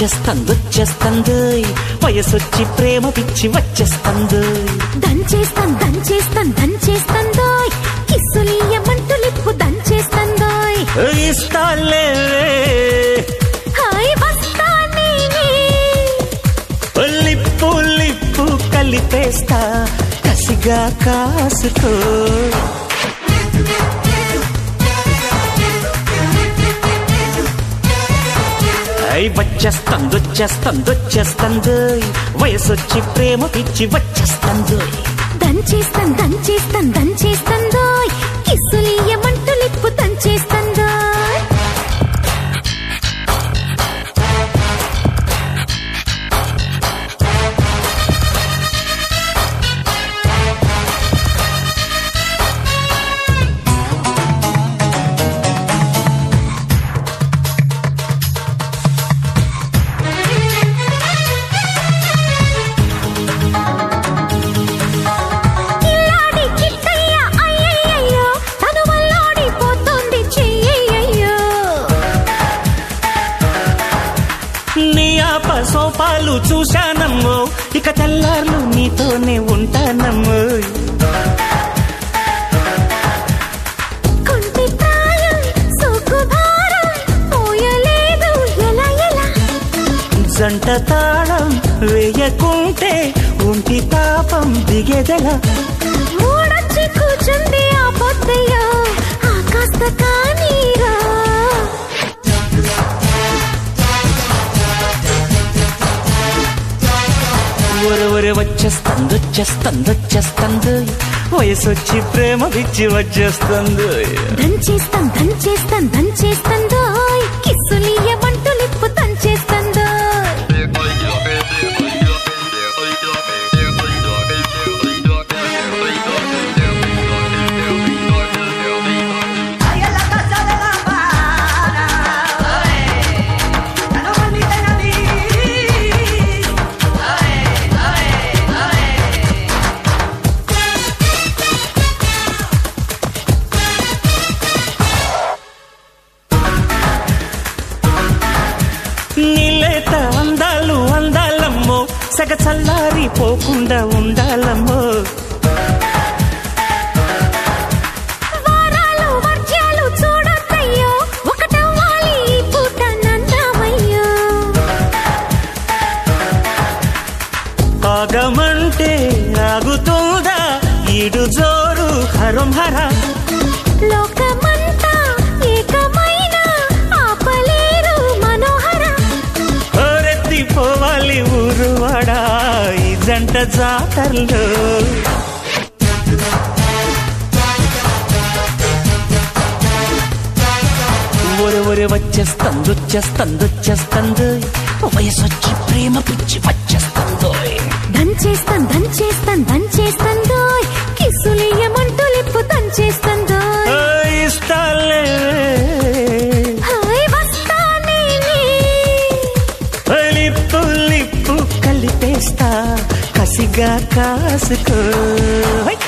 వచ్చేస్తంది వచ్చేస్తంది వయసొచ్చి ప్రేమ పిచ్చి వచ్చేస్తంది దంచేస్తాం దంచేస్తాం దంచేస్తాందోయ్ కిస్సులీయమంటూ లిప్పు దంచేస్తాందోయ్ ఇస్తాలే హాయ్ వస్తా నేనే లిప్పు లిప్పు కలిపేస్తా కసిగా కాసుకో ఐ వచ్చేస్తంది వచ్చేస్తంది వచ్చేస్తంది వయసొచ్చి ప్రేమ పిచ్చి వచ్చేస్తంది దంచేస్తాం దంచేస్తాం దంచేస్తాందోయ్ కిస్సులీయమంటూ లిప్పు దంచేస్తాందోయ్ కిల్లాడి కిట్టయ్య అయ్యయ్యయ్యో తను వల్లాడిపోతుంది చెయ్యయ్యయ్యో నీ ఆప సోపాలు చూశానమ్మో ఇక తెల్లార్లు నీతోనే ఉంటానమ్మో కొంటి ప్రాయం సోకు భారం పోయలేదు ఎలా ఎలా జంట తాళం వేయకుంటే ఒంటి తాపం దిగేదెలా మూడొచ్చి కూర్చుంది ఆ పొద్దయ్యో ఆ కాస్త కానీరా ఒరవరి వచ్చేస్తంది వచ్చేస్తంది వచ్చేస్తంది వయసొచ్చి ప్రేమ పిచ్చి వచ్చేస్తుంది దంచేస్తాం దంచేస్తాం దంచేస్తాందోయ్ కిస్సులీయమంటూ లిప్పు దంచేస్తాందోయ్ Ahí en la casa de la pana, ya no permiten a mí. నీలేత అందాలు అందాలమ్మో సగ చల్లారి పోకుండా ఉండాలమ్మో వారాలు వర్జ్యాలు చూడొద్దయ్యో ఒకటవ్వాలి ఈ పూట నందామయ్యో ఆగమంటే ఆగుతుందా ఈడు జోరు హరం హర లోకమంతా ఏకమైన ఆపలేరు మనోహర పోవాలి ఊరువాడా ఈ జంట జాతరలో ఒరే ఒరే వచ్చేస్తంది వచ్చేస్తంది వచ్చేస్తంది వయసొచ్చి ప్రేమ పిచ్చి వచ్చేస్తందో దంచేస్తాం దంచేస్తాం దంచేస్తాందోయ్ కిస్సులీయమంటూ లిప్పు దంచేస్తాందోయ్ ఇస్తాలే హాయ్ వస్తా నేనే లిప్పు లిప్పు కలిపేస్తా కసిగా కాసుకో హై!